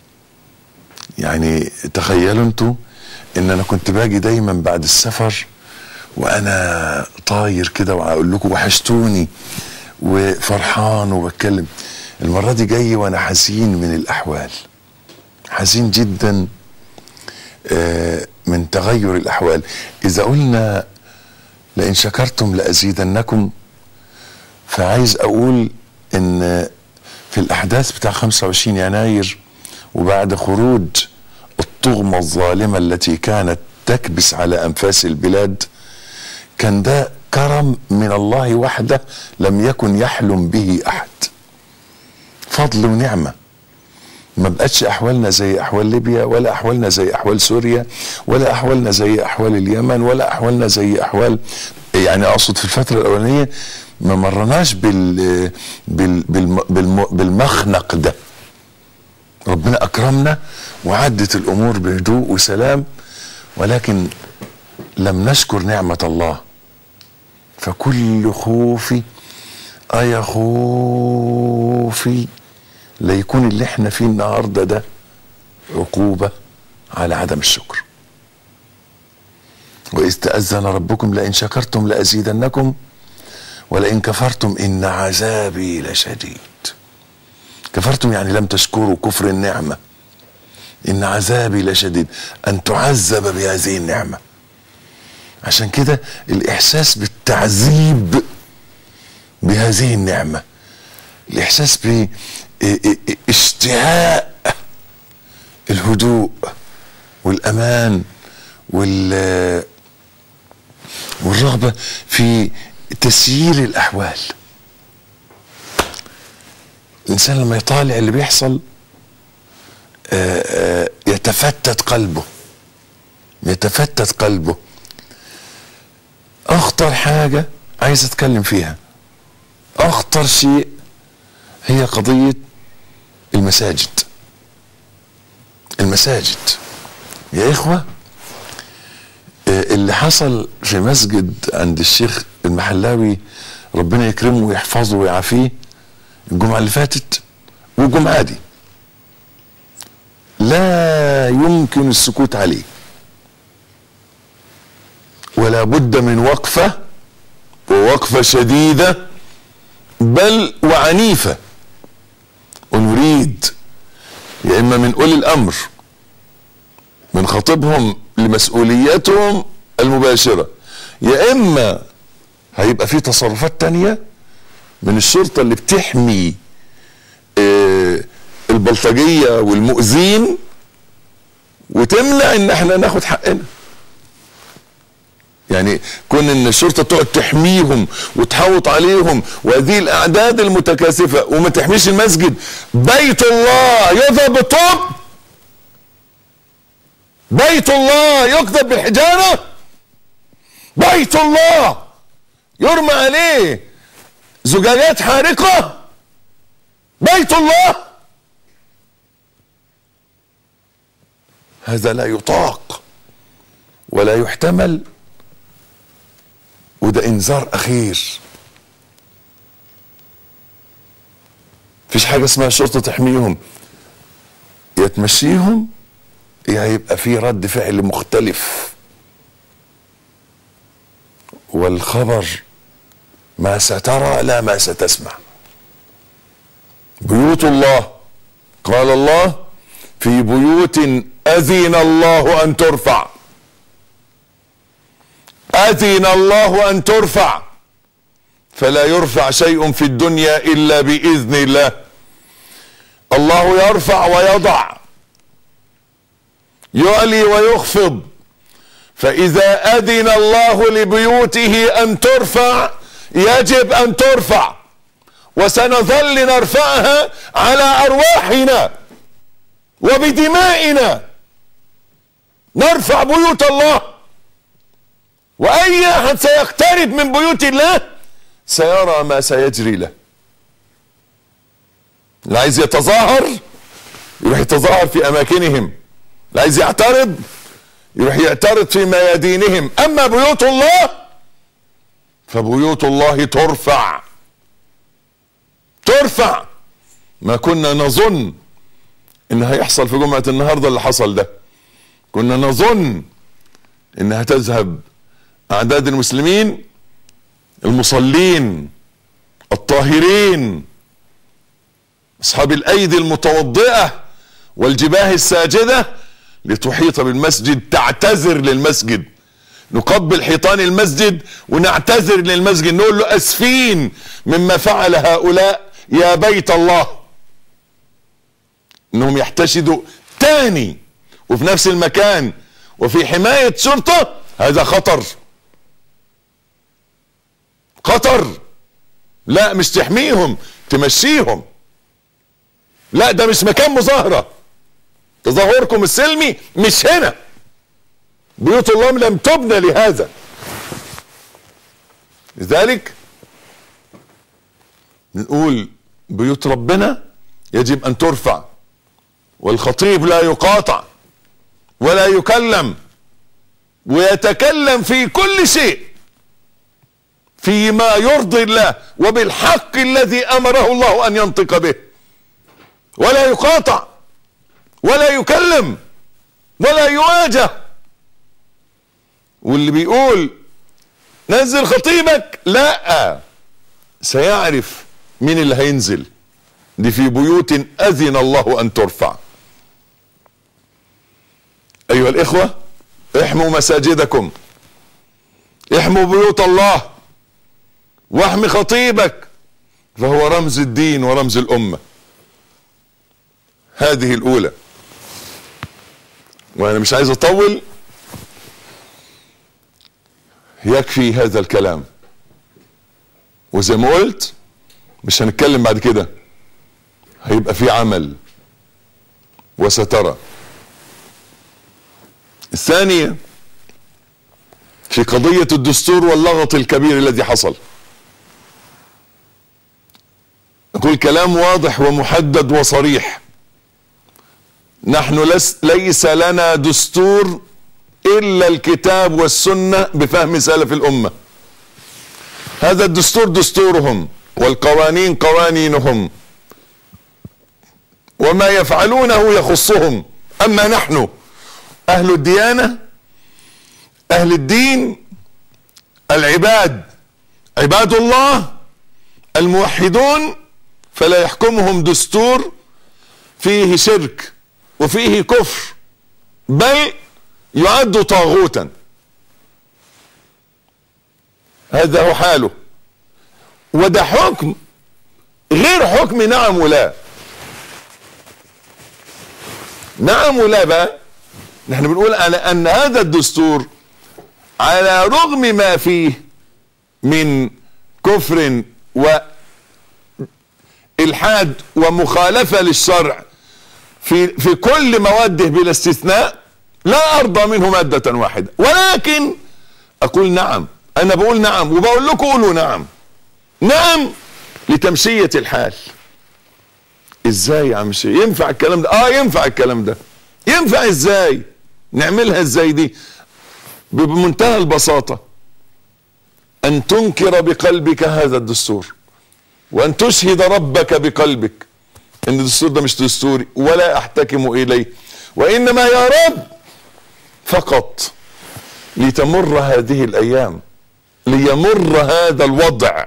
B: يعني تخيلوا انتوا ان انا كنت باجي دايما بعد السفر وانا طاير كده واقول لكم وحشتوني وفرحان وبتكلم المرة دي جاي وانا حزين من الاحوال حزين جدا آه، من تغير الاحوال اذا قلنا لئن شكرتم لازيدنكم فعايز اقول ان في الاحداث بتاع 25 يناير وبعد خروج الطغمة الظالمة التي كانت تكبس على انفاس البلاد كان ده كرم من الله وحده لم يكن يحلم به احد فضل ونعمه ما بقتش احوالنا زي احوال ليبيا ولا احوالنا زي احوال سوريا ولا احوالنا زي احوال اليمن ولا احوالنا زي احوال يعني اقصد في الفتره الاولانيه ما مرناش بال بال بالم بالم بالمخنق ده ربنا اكرمنا وعدت الامور بهدوء وسلام ولكن لم نشكر نعمه الله فكل خوفي ايا خوفي ليكون اللي احنا فيه النهارده ده عقوبه على عدم الشكر واذ تاذن ربكم لئن شكرتم لازيدنكم ولئن كفرتم ان عذابي لشديد كفرتم يعني لم تشكروا كفر النعمه ان عذابي لشديد ان تعذب بهذه النعمه عشان كده الاحساس بالتعذيب بهذه النعمه الاحساس باشتهاء الهدوء والامان وال والرغبه في تسيير الاحوال الانسان لما يطالع اللي بيحصل آه، آه، يتفتت قلبه يتفتت قلبه اخطر حاجه عايز اتكلم فيها اخطر شيء هي قضيه المساجد المساجد يا اخوه آه، اللي حصل في مسجد عند الشيخ المحلاوي ربنا يكرمه ويحفظه ويعافيه الجمعه اللي فاتت والجمعه دي لا يمكن السكوت عليه ولا بد من وقفه ووقفه شديده بل وعنيفه ونريد يا اما من اولي الامر من خطيبهم لمسؤولياتهم المباشره يا اما هيبقى في تصرفات تانية من الشرطه اللي بتحمي آه، البلطجيه والمؤذين وتمنع ان احنا ناخد حقنا يعني كون ان الشرطه تقعد تحميهم وتحوط عليهم وهذه الاعداد المتكاثفه وما تحميش المسجد بيت الله يذهب بالطب بيت الله يكذب بالحجاره بيت الله يرمى عليه زجاجات حارقه بيت الله هذا لا يطاق ولا يحتمل وده انذار اخير مفيش حاجه اسمها شرطه تحميهم يا تمشيهم يا هيبقى في رد فعل مختلف والخبر ما سترى لا ما ستسمع بيوت الله قال الله في بيوت اذن الله ان ترفع اذن الله ان ترفع فلا يرفع شيء في الدنيا الا باذن الله الله يرفع ويضع يعلي ويخفض فاذا اذن الله لبيوته ان ترفع يجب ان ترفع وسنظل نرفعها على ارواحنا وبدمائنا نرفع بيوت الله واي احد سيقترب من بيوت الله سيرى ما سيجري له اللي عايز يتظاهر يروح يتظاهر في اماكنهم اللي عايز يعترض يروح يعترض في ميادينهم اما بيوت الله فبيوت الله ترفع ترفع ما كنا نظن ان هيحصل في جمعة النهاردة اللي حصل ده كنا نظن انها تذهب اعداد المسلمين المصلين الطاهرين اصحاب الايدي المتوضئة والجباه الساجدة لتحيط بالمسجد تعتذر للمسجد نقبل حيطان المسجد ونعتذر للمسجد نقول له اسفين مما فعل هؤلاء يا بيت الله انهم يحتشدوا تاني وفي نفس المكان وفي حماية شرطة هذا خطر خطر لا مش تحميهم تمشيهم لا ده مش مكان مظاهرة تظاهركم السلمي مش هنا بيوت الله لم تبنى لهذا لذلك نقول بيوت ربنا يجب ان ترفع والخطيب لا يقاطع ولا يكلم ويتكلم في كل شيء فيما يرضي الله وبالحق الذي امره الله ان ينطق به ولا يقاطع ولا يكلم ولا يواجه واللي بيقول نزل خطيبك لا سيعرف مين اللي هينزل دي في بيوت اذن الله ان ترفع ايها الاخوه احموا مساجدكم احموا بيوت الله واحمي خطيبك فهو رمز الدين ورمز الامه هذه الاولى وانا مش عايز اطول يكفي هذا الكلام وزي ما قلت مش هنتكلم بعد كده هيبقى في عمل وسترى الثانية في قضية الدستور واللغط الكبير الذي حصل أقول كلام واضح ومحدد وصريح نحن لس ليس لنا دستور إلا الكتاب والسنة بفهم سلف الأمة هذا الدستور دستورهم والقوانين قوانينهم وما يفعلونه يخصهم أما نحن أهل الديانة أهل الدين العباد عباد الله الموحدون فلا يحكمهم دستور فيه شرك وفيه كفر بل يعد طاغوتا هذا هو حاله وده حكم غير حكم نعم ولا نعم ولا بقى نحن بنقول على ان هذا الدستور على رغم ما فيه من كفر والحاد ومخالفه للشرع في في كل مواده بلا استثناء لا ارضى منه ماده واحده ولكن اقول نعم انا بقول نعم وبقول لكم قولوا نعم نعم لتمشيه الحال ازاي يا عم شيء ينفع الكلام ده اه ينفع الكلام ده ينفع ازاي نعملها ازاي دي بمنتهى البساطة ان تنكر بقلبك هذا الدستور وان تشهد ربك بقلبك ان الدستور ده مش دستوري ولا احتكم اليه وانما يا رب فقط لتمر هذه الايام ليمر هذا الوضع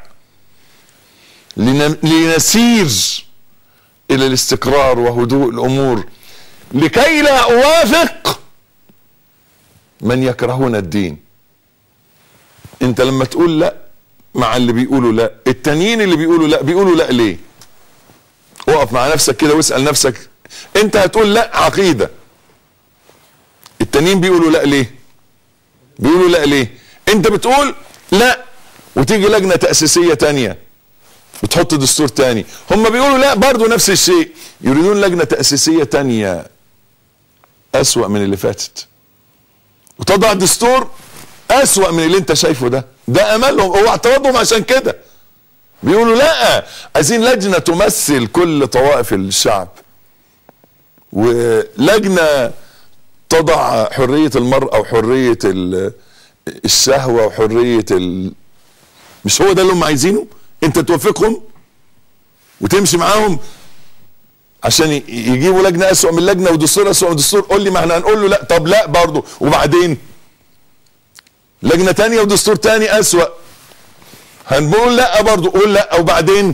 B: لنسير الى الاستقرار وهدوء الامور لكي لا اوافق من يكرهون الدين انت لما تقول لا مع اللي بيقولوا لا التانيين اللي بيقولوا لا بيقولوا لا ليه اقف مع نفسك كده واسال نفسك انت هتقول لا عقيده التانيين بيقولوا لا ليه بيقولوا لا ليه انت بتقول لا وتيجي لجنه تاسيسيه تانيه وتحط دستور تاني هم بيقولوا لا برضو نفس الشيء يريدون لجنه تاسيسيه تانيه اسوا من اللي فاتت وتضع دستور اسوا من اللي انت شايفه ده ده املهم هو اعتراضهم عشان كده بيقولوا لا عايزين لجنه تمثل كل طوائف الشعب ولجنه تضع حريه المراه وحريه ال- الشهوه وحريه ال... مش هو ده اللي هم عايزينه انت توافقهم وتمشي معاهم عشان ي- يجيبوا لجنه اسوأ من لجنه ودستور اسوأ من دستور قول لي ما احنا هنقول له لا طب لا برضه وبعدين لجنه تانية ودستور تاني اسوأ هنقول لا برضه قول لا وبعدين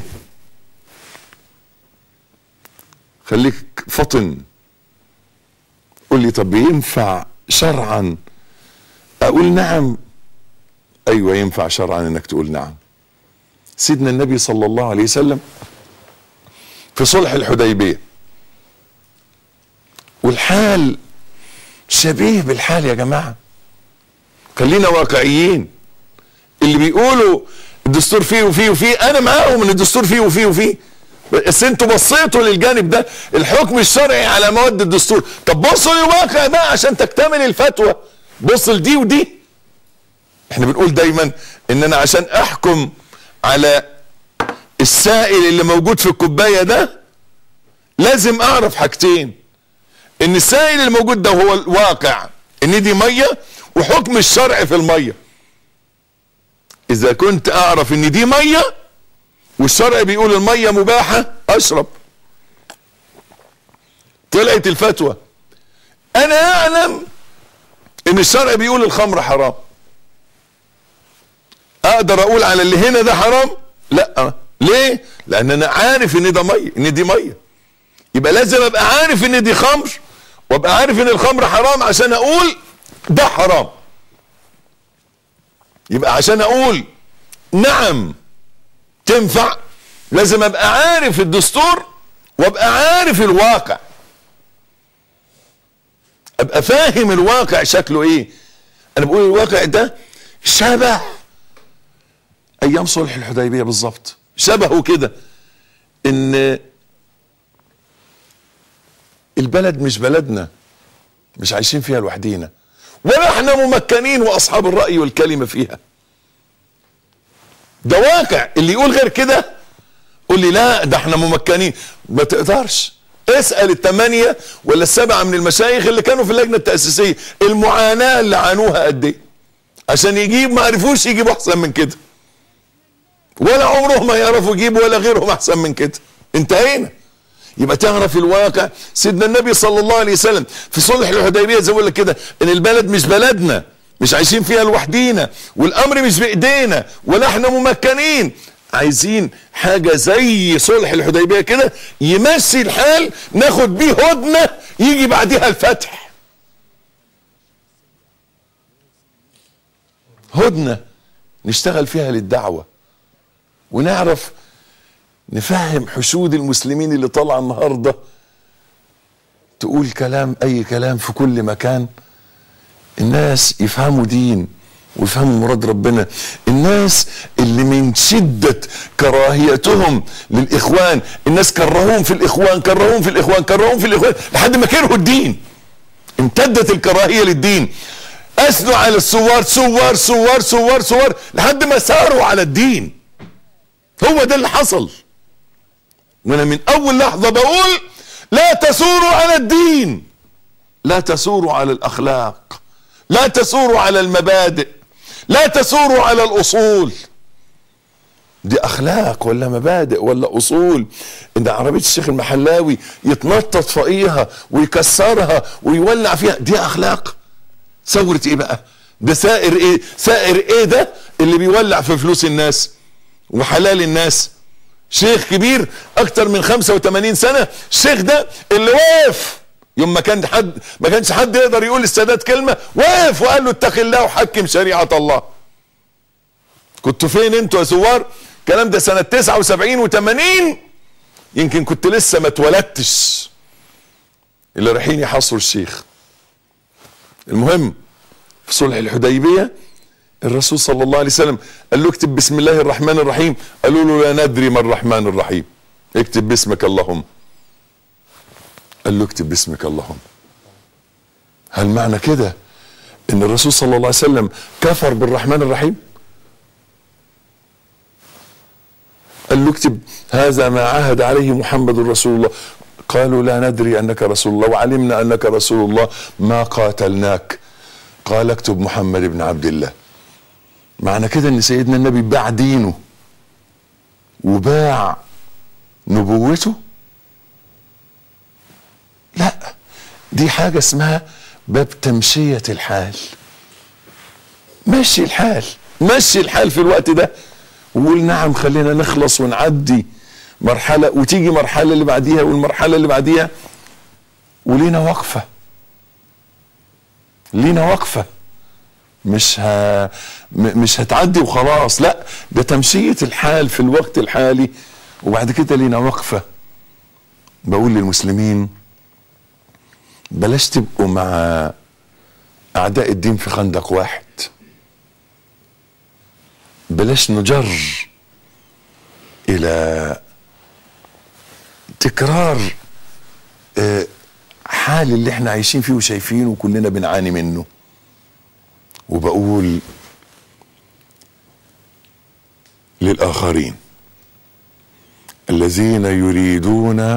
B: خليك فطن قول لي طب ينفع شرعا اقول نعم ايوه ينفع شرعا انك تقول نعم سيدنا النبي صلى الله عليه وسلم في صلح الحديبيه والحال شبيه بالحال يا جماعه خلينا واقعيين اللي بيقولوا الدستور فيه وفيه وفيه انا معاهم ان الدستور فيه وفيه وفيه بس انتوا بصيتوا للجانب ده الحكم الشرعي على مواد الدستور طب بصوا للواقع بقى عشان تكتمل الفتوى بص لدي ودي احنا بنقول دايما ان انا عشان احكم على السائل اللي موجود في الكوبايه ده لازم اعرف حاجتين ان السائل اللي موجود ده هو الواقع ان دي ميه وحكم الشرع في الميه اذا كنت اعرف ان دي ميه والشرع بيقول الميه مباحه اشرب طلعت الفتوى انا اعلم ان الشرع بيقول الخمر حرام اقدر اقول على اللي هنا ده حرام لا ليه لان انا عارف ان ده ميه ان دي ميه يبقى لازم ابقى عارف ان دي خمر وابقى عارف ان الخمر حرام عشان اقول ده حرام يبقى عشان اقول نعم تنفع لازم ابقى عارف الدستور وابقى عارف الواقع ابقى فاهم الواقع شكله ايه انا بقول الواقع ده شبه ايام صلح الحديبيه بالظبط شبهه كده ان البلد مش بلدنا مش عايشين فيها لوحدينا ولا احنا ممكنين واصحاب الراي والكلمه فيها ده واقع اللي يقول غير كده قول لي لا ده احنا ممكنين ما تقدرش اسال الثمانيه ولا السبعه من المشايخ اللي كانوا في اللجنه التاسيسيه المعاناه اللي عانوها قد ايه عشان يجيب ما عرفوش يجيبوا احسن من كده ولا عمرهم ما يعرفوا يجيبوا ولا غيرهم احسن من كده انتهينا يبقى تعرف الواقع سيدنا النبي صلى الله عليه وسلم في صلح الحديبيه زي ما بقول لك كده ان البلد مش بلدنا مش عايشين فيها لوحدينا والامر مش بايدينا ولا احنا ممكنين عايزين حاجه زي صلح الحديبيه كده يمشي الحال ناخد بيه هدنه يجي بعدها الفتح هدنه نشتغل فيها للدعوه ونعرف نفهم حشود المسلمين اللي طالعه النهارده تقول كلام اي كلام في كل مكان الناس يفهموا دين ويفهموا مراد ربنا الناس اللي من شدة كراهيتهم للإخوان الناس كرهوهم في الإخوان كرهوهم في الإخوان كرهوهم في الإخوان لحد ما كرهوا الدين امتدت الكراهية للدين أثنوا على الثوار ثوار ثوار ثوار ثوار لحد ما ساروا على الدين هو ده اللي حصل وانا من اول لحظه بقول لا تثوروا على الدين لا تثوروا على الاخلاق لا تثوروا على المبادئ لا تثوروا على الاصول دي اخلاق ولا مبادئ ولا اصول ان عربيه الشيخ المحلاوي يتنطط فوقيها ويكسرها ويولع فيها دي اخلاق ثوره ايه بقى ده سائر ايه سائر ايه ده اللي بيولع في فلوس الناس وحلال الناس شيخ كبير اكتر من 85 سنه الشيخ ده اللي واقف يوم ما كان حد ما كانش حد يقدر يقول للسادات كلمه واقف وقال له اتق الله وحكم شريعه الله كنتوا فين انتوا يا ثوار الكلام ده سنه 79 و80 يمكن كنت لسه ما اتولدتش اللي رايحين يحاصروا الشيخ المهم في صلح الحديبيه الرسول صلى الله عليه وسلم قال له اكتب بسم الله الرحمن الرحيم قالوا له لا ندري ما الرحمن الرحيم اكتب باسمك اللهم قال له اكتب باسمك اللهم هل معنى كده ان الرسول صلى الله عليه وسلم كفر بالرحمن الرحيم قال له اكتب هذا ما عهد عليه محمد رسول الله قالوا لا ندري انك رسول الله وعلمنا انك رسول الله ما قاتلناك قال اكتب محمد بن عبد الله معنى كده ان سيدنا النبي باع دينه وباع نبوته لا دي حاجه اسمها باب تمشيه الحال مشي الحال مشي الحال في الوقت ده وقول نعم خلينا نخلص ونعدي مرحله وتيجي مرحله اللي بعديها والمرحله اللي بعديها ولينا وقفه لينا وقفه مش ها م- مش هتعدي وخلاص لا ده تمشية الحال في الوقت الحالي وبعد كده لينا وقفة بقول للمسلمين بلاش تبقوا مع أعداء الدين في خندق واحد بلاش نجر إلى تكرار آه، حال اللي احنا عايشين فيه وشايفينه وكلنا بنعاني منه وبقول للآخرين الذين يريدون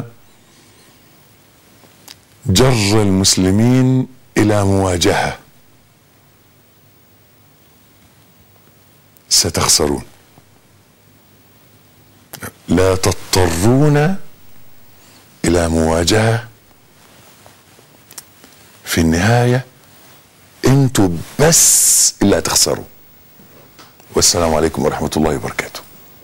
B: جر المسلمين إلى مواجهة ستخسرون لا تضطرون إلى مواجهة في النهايه انتوا بس اللي هتخسروا والسلام عليكم ورحمه الله وبركاته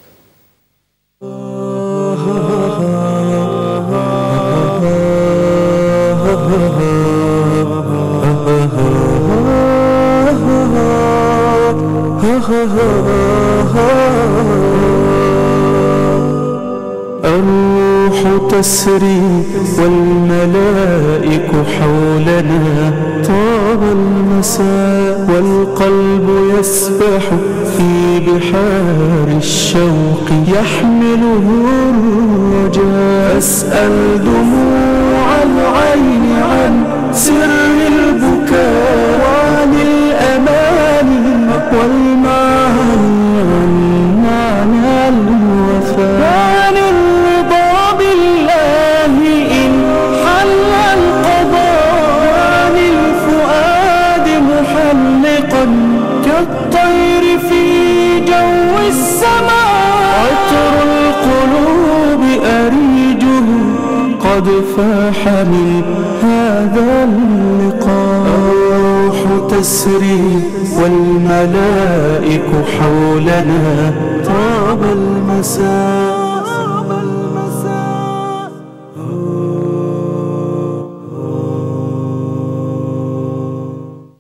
A: الروح تسري والملائك حولنا طاب المساء والقلب يسبح في بحار الشوق يحمله الرجاء أسأل دموع العين عن سر البكاء وعن الأمان والمعاني عن معنى الوفاء وعن الرضا بالله إن حل القضاء وعن الفؤاد محلقا كالطير في جو السماء عطر القلوب أريجه قد فاح من هذا اللقاء الروح تسري والملائك حولنا طاب المساء